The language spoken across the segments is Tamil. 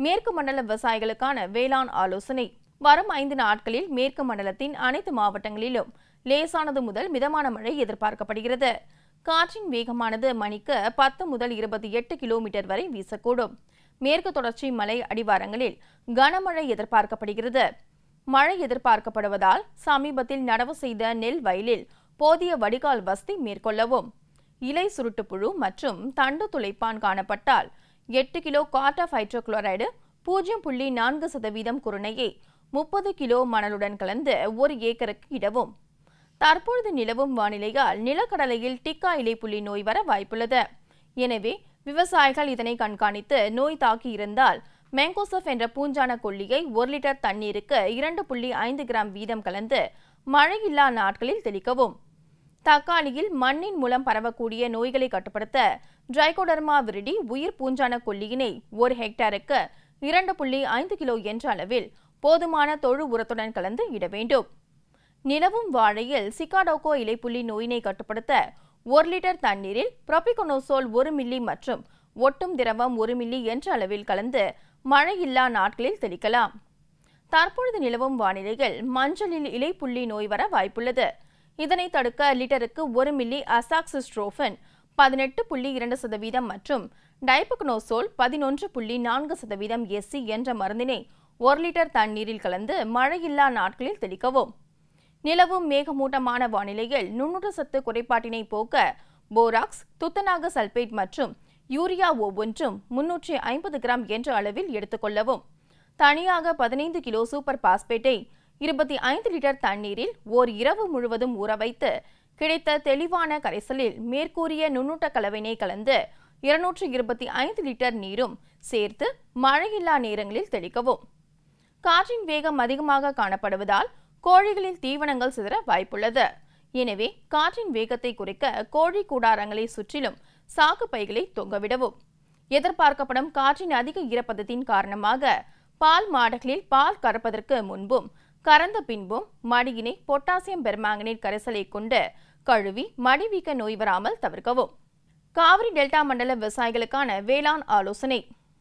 மேற்கு மண்டல விவசாயிகளுக்கான வேளாண் ஆலோசனை வரும் ஐந்து நாட்களில் மேற்கு மண்டலத்தின் அனைத்து மாவட்டங்களிலும் லேசானது முதல் மிதமான மழை எதிர்பார்க்கப்படுகிறது காற்றின் வேகமானது மணிக்கு பத்து முதல் இருபத்தி எட்டு கிலோமீட்டர் வரை வீசக்கூடும் மேற்கு தொடர்ச்சி மலை அடிவாரங்களில் கனமழை எதிர்பார்க்கப்படுகிறது மழை எதிர்பார்க்கப்படுவதால் சமீபத்தில் நடவு செய்த நெல் வயலில் போதிய வடிகால் வசதி மேற்கொள்ளவும் இலை சுருட்டுப்புழு மற்றும் தண்டு துளைப்பான் காணப்பட்டால் எட்டு கிலோ கார்டாஃப் ஹைட்ரோகுளோரைடு பூஜ்ஜியம் புள்ளி நான்கு சதவீதம் குருணையை முப்பது கிலோ மணலுடன் கலந்து ஒரு ஏக்கருக்கு இடவும் தற்பொழுது நிலவும் வானிலையால் நிலக்கடலையில் டிக்கா இலைப்புள்ளி நோய் வர வாய்ப்புள்ளது எனவே விவசாயிகள் இதனை கண்காணித்து நோய் தாக்கி இருந்தால் மேங்கோசப் என்ற பூஞ்சான கொல்லியை ஒரு லிட்டர் தண்ணீருக்கு இரண்டு புள்ளி ஐந்து கிராம் வீதம் கலந்து மழையில்லா நாட்களில் தெளிக்கவும் தக்காளியில் மண்ணின் மூலம் பரவக்கூடிய நோய்களை கட்டுப்படுத்த டிரைகோடர்மா விரிடி உயிர் பூஞ்சான கொல்லியினை ஒரு ஹெக்டேருக்கு இரண்டு புள்ளி ஐந்து கிலோ என்ற அளவில் போதுமான தொழு உரத்துடன் கலந்து இட வேண்டும் நிலவும் வாழையில் சிகாடோகோ இலைப்புள்ளி நோயினை கட்டுப்படுத்த ஒரு லிட்டர் தண்ணீரில் புரோபிகோனோசோல் ஒரு மில்லி மற்றும் ஒட்டும் திரவம் ஒரு மில்லி என்ற அளவில் கலந்து மழையில்லா நாட்களில் தெளிக்கலாம் தற்பொழுது நிலவும் வானிலையில் மஞ்சளில் இலைப்புள்ளி நோய் வர வாய்ப்புள்ளது இதனை தடுக்க லிட்டருக்கு ஒரு மில்லி அசாக்சிஸ்ட்ரோஃபன் பதினெட்டு புள்ளி இரண்டு சதவீதம் மற்றும் டைபக்னோசோல் பதினொன்று புள்ளி நான்கு சதவீதம் எஸ்சி என்ற மருந்தினை ஒரு லிட்டர் தண்ணீரில் கலந்து மழையில்லா நாட்களில் தெளிக்கவும் நிலவும் மேகமூட்டமான வானிலையில் நுண்ணுட்ட சத்து குறைபாட்டினை போக்க போராக்ஸ் துத்தநாக சல்பேட் மற்றும் யூரியா ஒவ்வொன்றும் முன்னூற்றி ஐம்பது கிராம் என்ற அளவில் எடுத்துக்கொள்ளவும் தனியாக பதினைந்து கிலோ சூப்பர் பாஸ்பேட்டை இருபத்தி ஐந்து லிட்டர் தண்ணீரில் ஓர் இரவு முழுவதும் ஊற வைத்து கிடைத்த தெளிவான கரைசலில் மேற்கூறிய நுண்ணூட்ட கலவையினை கலந்து இருநூற்று இருபத்தி ஐந்து லிட்டர் நீரும் சேர்த்து மழையில்லா நேரங்களில் தெளிக்கவும் காற்றின் வேகம் அதிகமாக காணப்படுவதால் கோழிகளில் தீவனங்கள் சிதற வாய்ப்புள்ளது எனவே காற்றின் வேகத்தை குறைக்க கோழி கூடாரங்களை சுற்றிலும் சாக்கு பைகளை தொங்கவிடவும் எதிர்பார்க்கப்படும் காற்றின் அதிக ஈரப்பதத்தின் காரணமாக பால் மாடுகளில் பால் கறப்பதற்கு முன்பும் கறந்த பின்பும் மடியினை பொட்டாசியம் பெர்மாங்கனேட் கரைசலை கொண்டு கழுவி மடிவீக்க நோய் வராமல் தவிர்க்கவும் காவிரி டெல்டா மண்டல விவசாயிகளுக்கான வேளாண் ஆலோசனை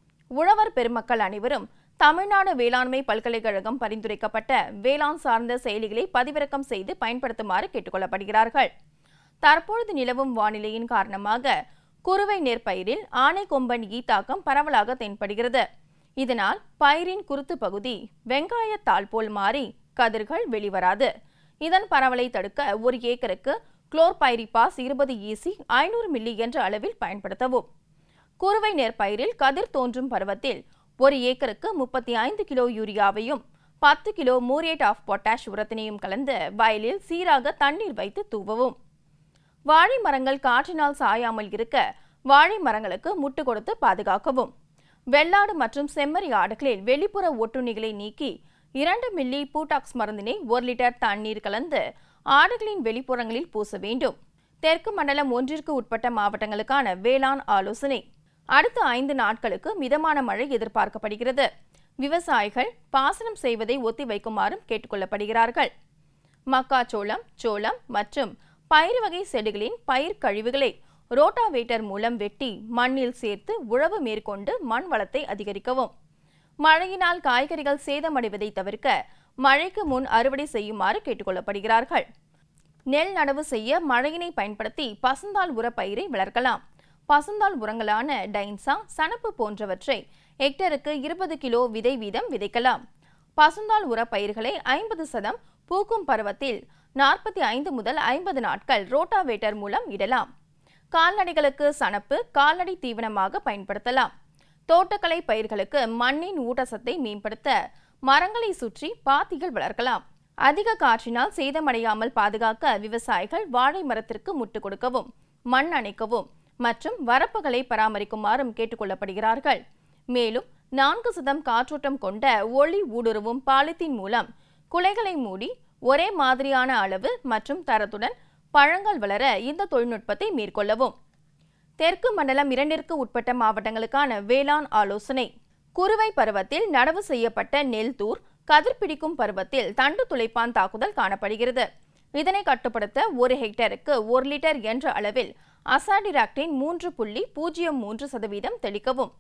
உழவர் பெருமக்கள் அனைவரும் தமிழ்நாடு வேளாண்மை பல்கலைக்கழகம் பரிந்துரைக்கப்பட்ட வேளாண் சார்ந்த செயலிகளை பதிவிறக்கம் செய்து பயன்படுத்துமாறு கேட்டுக்கொள்ளப்படுகிறார்கள் தற்பொழுது நிலவும் வானிலையின் காரணமாக குறுவை நெற்பயிரில் ஆனை கொம்பன் ஈ தாக்கம் பரவலாக தென்படுகிறது இதனால் பயிரின் குருத்து பகுதி வெங்காயத்தாள் போல் மாறி கதிர்கள் வெளிவராது இதன் பரவலை தடுக்க ஒரு ஏக்கருக்கு குளோர்பைரிபாஸ் இருபது ஈசி ஐநூறு மில்லி என்ற அளவில் பயன்படுத்தவும் குறுவை நெற்பயிரில் கதிர் தோன்றும் பருவத்தில் ஒரு ஏக்கருக்கு முப்பத்தி ஐந்து கிலோ யூரியாவையும் பத்து கிலோ மூரியேட் ஆஃப் பொட்டாஷ் உரத்தினையும் கலந்து வயலில் சீராக தண்ணீர் வைத்து தூவவும் வாழை மரங்கள் காற்றினால் சாயாமல் இருக்க வாழை மரங்களுக்கு முட்டு கொடுத்து பாதுகாக்கவும் வெள்ளாடு மற்றும் செம்மறி ஆடுகளில் வெளிப்புற ஒட்டுண்ணிகளை நீக்கி இரண்டு மில்லி பூட்டாக்ஸ் மருந்தினை ஒரு லிட்டர் தண்ணீர் கலந்து ஆடுகளின் வெளிப்புறங்களில் பூச வேண்டும் தெற்கு மண்டலம் ஒன்றிற்கு உட்பட்ட மாவட்டங்களுக்கான வேளாண் ஆலோசனை அடுத்த ஐந்து நாட்களுக்கு மிதமான மழை எதிர்பார்க்கப்படுகிறது விவசாயிகள் பாசனம் செய்வதை ஒத்தி வைக்குமாறும் கேட்டுக்கொள்ளப்படுகிறார்கள் மக்காச்சோளம் சோளம் மற்றும் பயிர் வகை செடிகளின் பயிர் கழிவுகளை ரோட்டாவேட்டர் மூலம் வெட்டி மண்ணில் சேர்த்து உழவு மேற்கொண்டு மண் வளத்தை அதிகரிக்கவும் மழையினால் காய்கறிகள் சேதமடைவதை தவிர்க்க மழைக்கு முன் அறுவடை செய்யுமாறு கேட்டுக்கொள்ளப்படுகிறார்கள் நெல் நடவு செய்ய மழையினை பயன்படுத்தி பசுந்தாள் உர பயிரை வளர்க்கலாம் பசுந்தாள் உரங்களான டைன்சா சணப்பு போன்றவற்றை ஹெக்டருக்கு இருபது கிலோ விதை வீதம் விதைக்கலாம் பசுந்தாள் உர பயிர்களை ஐம்பது சதம் பூக்கும் பருவத்தில் நாற்பத்தி ஐந்து முதல் ஐம்பது நாட்கள் ரோட்டாவேட்டர் மூலம் இடலாம் கால்நடைகளுக்கு சணப்பு கால்நடை தீவனமாக பயன்படுத்தலாம் தோட்டக்கலை பயிர்களுக்கு மண்ணின் ஊட்டச்சத்தை மேம்படுத்த மரங்களை சுற்றி பாத்திகள் வளர்க்கலாம் அதிக காற்றினால் சேதமடையாமல் பாதுகாக்க விவசாயிகள் வாழை மரத்திற்கு முட்டு கொடுக்கவும் மண் அணைக்கவும் மற்றும் வரப்புகளை பராமரிக்குமாறும் கேட்டுக்கொள்ளப்படுகிறார்கள் மேலும் நான்கு சதம் காற்றோட்டம் கொண்ட ஒளி ஊடுருவும் பாலித்தீன் மூலம் குலைகளை மூடி ஒரே மாதிரியான அளவு மற்றும் தரத்துடன் பழங்கள் வளர இந்த தொழில்நுட்பத்தை மேற்கொள்ளவும் தெற்கு மண்டலம் இரண்டிற்கு உட்பட்ட மாவட்டங்களுக்கான வேளாண் ஆலோசனை குறுவை பருவத்தில் நடவு செய்யப்பட்ட நெல் தூர் கதிர் பிடிக்கும் பருவத்தில் தண்டு துளைப்பான் தாக்குதல் காணப்படுகிறது இதனை கட்டுப்படுத்த ஒரு ஹெக்டேருக்கு ஒரு லிட்டர் என்ற அளவில் அசாடிராக்டின் மூன்று புள்ளி பூஜ்ஜியம் மூன்று சதவீதம் தெளிக்கவும்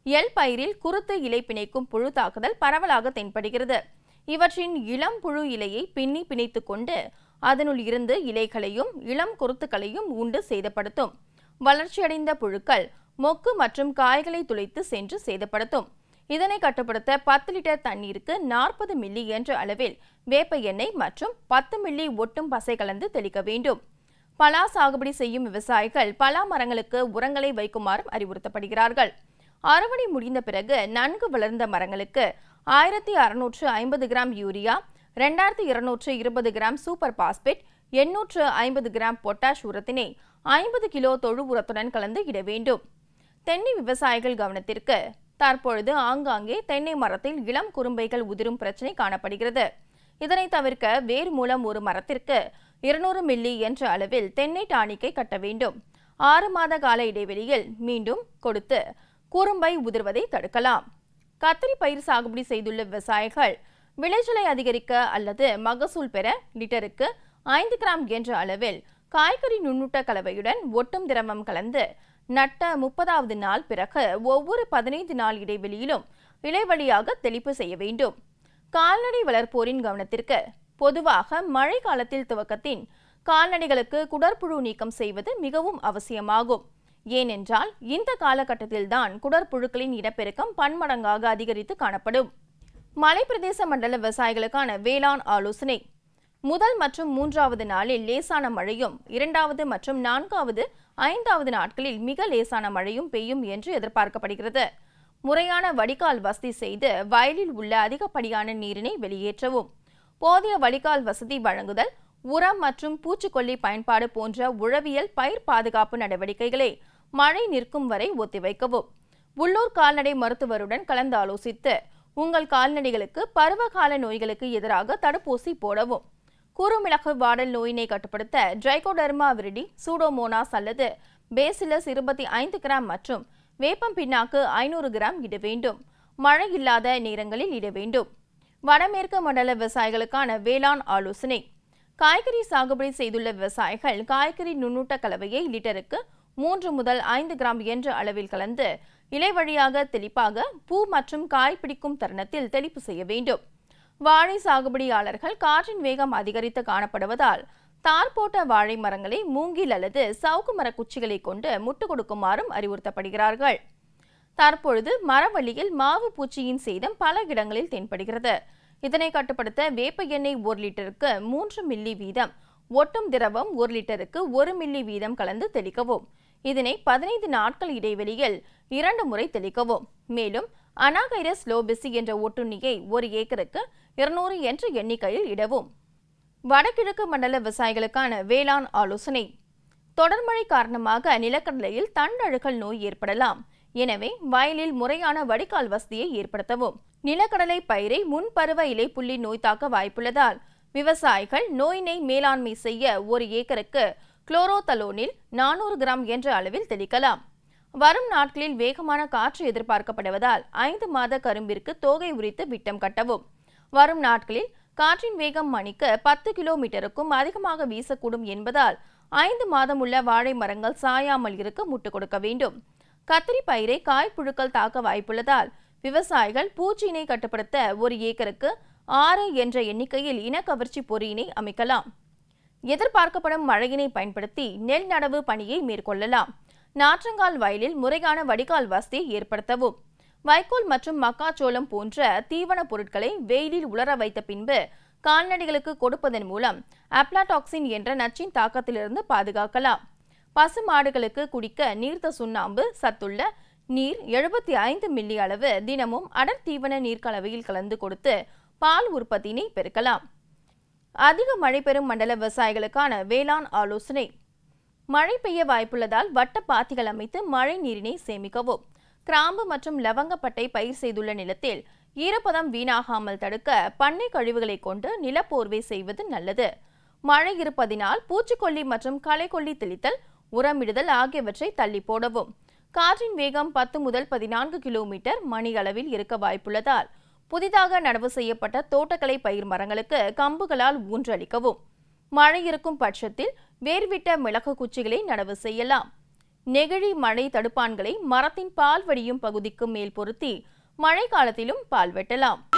எல் பயிரில் குருத்து இலை பிணைக்கும் புழு தாக்குதல் பரவலாக தென்படுகிறது இவற்றின் இளம் புழு இலையை பின்னி பிணைத்துக் கொண்டு அதனுள் இருந்து இலைகளையும் இளம் குருத்துக்களையும் உண்டு சேதப்படுத்தும் வளர்ச்சியடைந்த புழுக்கள் மொக்கு மற்றும் காய்களை துளைத்து சென்று சேதப்படுத்தும் இதனை கட்டுப்படுத்த பத்து லிட்டர் தண்ணீருக்கு நாற்பது மில்லி என்ற அளவில் வேப்ப எண்ணெய் மற்றும் பத்து மில்லி ஒட்டும் பசை கலந்து தெளிக்க வேண்டும் பலா சாகுபடி செய்யும் விவசாயிகள் பலா மரங்களுக்கு உரங்களை வைக்குமாறும் அறிவுறுத்தப்படுகிறார்கள் அறுவடை முடிந்த பிறகு நன்கு வளர்ந்த மரங்களுக்கு ஆயிரத்தி அறுநூற்று ஐம்பது கிராம் யூரியா ரெண்டாயிரத்தி இருநூற்று இருபது கிராம் சூப்பர் பாஸ்பேட் எண்ணூற்று ஐம்பது கிராம் பொட்டாஷ் உரத்தினை ஐம்பது கிலோ தொழு உரத்துடன் கலந்து இட வேண்டும் தென்னை விவசாயிகள் கவனத்திற்கு தற்பொழுது ஆங்காங்கே தென்னை மரத்தில் இளம் குறும்பைகள் உதிரும் பிரச்சனை காணப்படுகிறது இதனை தவிர்க்க வேர் மூலம் ஒரு மரத்திற்கு இருநூறு மில்லி என்ற அளவில் தென்னை டானிக்கை கட்ட வேண்டும் ஆறு மாத கால இடைவெளியில் மீண்டும் கொடுத்து குறும்பை உதிர்வதை தடுக்கலாம் கத்திரி பயிர் சாகுபடி செய்துள்ள விவசாயிகள் விளைச்சலை அதிகரிக்க அல்லது மகசூல் பெற லிட்டருக்கு ஐந்து கிராம் என்ற அளவில் காய்கறி நுண்ணூட்ட கலவையுடன் ஒட்டும் திரவம் கலந்து நட்ட முப்பதாவது நாள் பிறகு ஒவ்வொரு பதினைந்து நாள் இடைவெளியிலும் இலைவழியாக தெளிப்பு செய்ய வேண்டும் கால்நடை வளர்ப்போரின் கவனத்திற்கு பொதுவாக மழை காலத்தில் துவக்கத்தின் கால்நடைகளுக்கு குடற்புழு நீக்கம் செய்வது மிகவும் அவசியமாகும் ஏனென்றால் இந்த காலகட்டத்தில்தான் குடற்புழுக்களின் இனப்பெருக்கம் பன்மடங்காக அதிகரித்து காணப்படும் மலைப்பிரதேச மண்டல விவசாயிகளுக்கான வேளாண் ஆலோசனை முதல் மற்றும் மூன்றாவது நாளில் லேசான மழையும் இரண்டாவது மற்றும் நான்காவது ஐந்தாவது நாட்களில் மிக லேசான மழையும் பெய்யும் என்று எதிர்பார்க்கப்படுகிறது முறையான வடிகால் வசதி செய்து வயலில் உள்ள அதிகப்படியான நீரினை வெளியேற்றவும் போதிய வடிகால் வசதி வழங்குதல் உரம் மற்றும் பூச்சிக்கொல்லி பயன்பாடு போன்ற உழவியல் பயிர் பாதுகாப்பு நடவடிக்கைகளை மழை நிற்கும் வரை ஒத்திவைக்கவும் உள்ளூர் கால்நடை மருத்துவருடன் கலந்து ஆலோசித்து உங்கள் கால்நடைகளுக்கு பருவகால நோய்களுக்கு எதிராக தடுப்பூசி போடவும் குறுமிளகு வாடல் நோயினை கட்டுப்படுத்த ட்ரைகோடர்மா விரிடி சூடோமோனாஸ் அல்லது பேசிலஸ் இருபத்தி ஐந்து கிராம் மற்றும் வேப்பம் பின்னாக்கு ஐநூறு கிராம் இட வேண்டும் மழை இல்லாத நேரங்களில் இட வேண்டும் வடமேற்கு மண்டல விவசாயிகளுக்கான வேளாண் ஆலோசனை காய்கறி சாகுபடி செய்துள்ள விவசாயிகள் காய்கறி நுண்ணூட்ட கலவையை லிட்டருக்கு மூன்று முதல் ஐந்து கிராம் என்ற அளவில் கலந்து இலை வழியாக தெளிப்பாக பூ மற்றும் காய் பிடிக்கும் தருணத்தில் தெளிப்பு செய்ய வேண்டும் வாழை சாகுபடியாளர்கள் காற்றின் வேகம் அதிகரித்து காணப்படுவதால் தார் போட்ட வாழை மரங்களை மூங்கில் அல்லது சவுக்கு மர குச்சிகளை கொண்டு முட்டு கொடுக்குமாறும் அறிவுறுத்தப்படுகிறார்கள் தற்பொழுது மரவள்ளியில் மாவு பூச்சியின் சேதம் பல இடங்களில் தென்படுகிறது இதனை கட்டுப்படுத்த வேப்ப எண்ணெய் ஒரு லிட்டருக்கு மூன்று மில்லி வீதம் ஒட்டும் திரவம் ஒரு லிட்டருக்கு ஒரு மில்லி வீதம் கலந்து தெளிக்கவும் இதனை பதினைந்து நாட்கள் இடைவெளியில் இரண்டு முறை தெளிக்கவும் மேலும் அனாகைரஸ் லோபிசி என்ற ஒட்டுண்ணியை ஒரு ஏக்கருக்கு இருநூறு என்ற எண்ணிக்கையில் இடவும் வடகிழக்கு மண்டல விவசாயிகளுக்கான வேளாண் ஆலோசனை தொடர்மழை காரணமாக நிலக்கடலையில் தண்டழுகல் நோய் ஏற்படலாம் எனவே வயலில் முறையான வடிகால் வசதியை ஏற்படுத்தவும் நிலக்கடலை பயிரை முன்பருவ இலைப்புள்ளி நோய் தாக்க வாய்ப்புள்ளதால் விவசாயிகள் நோயினை மேலாண்மை செய்ய ஒரு ஏக்கருக்கு குளோரோதலோனில் நானூறு கிராம் என்ற அளவில் தெளிக்கலாம் வரும் நாட்களில் வேகமான காற்று எதிர்பார்க்கப்படுவதால் ஐந்து மாத கரும்பிற்கு தோகை உரித்து விட்டம் கட்டவும் வரும் நாட்களில் காற்றின் வேகம் மணிக்கு பத்து கிலோமீட்டருக்கும் அதிகமாக வீசக்கூடும் என்பதால் ஐந்து மாதம் உள்ள வாழை மரங்கள் சாயாமல் இருக்க முட்டு கொடுக்க வேண்டும் கத்திரி பயிரை காய்ப்புழுக்கள் தாக்க வாய்ப்புள்ளதால் விவசாயிகள் பூச்சியினை கட்டுப்படுத்த ஒரு ஏக்கருக்கு ஆறு என்ற எண்ணிக்கையில் இனக்கவர்ச்சி பொறியினை அமைக்கலாம் எதிர்பார்க்கப்படும் மழையினை பயன்படுத்தி நெல் நடவு பணியை மேற்கொள்ளலாம் நாற்றங்கால் வயலில் முறையான வடிகால் வசதியை ஏற்படுத்தவும் வைக்கோல் மற்றும் மக்காச்சோளம் போன்ற தீவனப் பொருட்களை வெயிலில் உலர வைத்த பின்பு கால்நடைகளுக்கு கொடுப்பதன் மூலம் அப்லாடாக்சின் என்ற நச்சின் தாக்கத்திலிருந்து பாதுகாக்கலாம் பசு மாடுகளுக்கு குடிக்க நீர்த்த சுண்ணாம்பு சத்துள்ள நீர் எழுபத்தி ஐந்து மில்லி அளவு தினமும் அடர் தீவன நீர் கலவையில் கலந்து கொடுத்து பால் உற்பத்தியினை பெருக்கலாம் அதிக மழை பெறும் மண்டல விவசாயிகளுக்கான வேளாண் ஆலோசனை மழை பெய்ய வாய்ப்புள்ளதால் வட்ட பாத்திகள் அமைத்து மழை நீரினை சேமிக்கவும் கிராம்பு மற்றும் லவங்கப்பட்டை பயிர் செய்துள்ள நிலத்தில் ஈரப்பதம் வீணாகாமல் தடுக்க பண்ணை கழிவுகளை கொண்டு நிலப்போர்வை செய்வது நல்லது மழை இருப்பதினால் பூச்சிக்கொல்லி மற்றும் களைக்கொல்லி தெளித்தல் உரமிடுதல் ஆகியவற்றை தள்ளி போடவும் காற்றின் வேகம் பத்து முதல் பதினான்கு கிலோமீட்டர் மணி அளவில் இருக்க வாய்ப்புள்ளதால் புதிதாக நடவு செய்யப்பட்ட தோட்டக்கலை பயிர் மரங்களுக்கு கம்புகளால் ஊன்றளிக்கவும் மழை இருக்கும் பட்சத்தில் வேர்விட்ட மிளகு குச்சிகளை நடவு செய்யலாம் நெகிழி மழை தடுப்பான்களை மரத்தின் பால் வடியும் பகுதிக்கு மேல் பொருத்தி மழை காலத்திலும் பால் வெட்டலாம்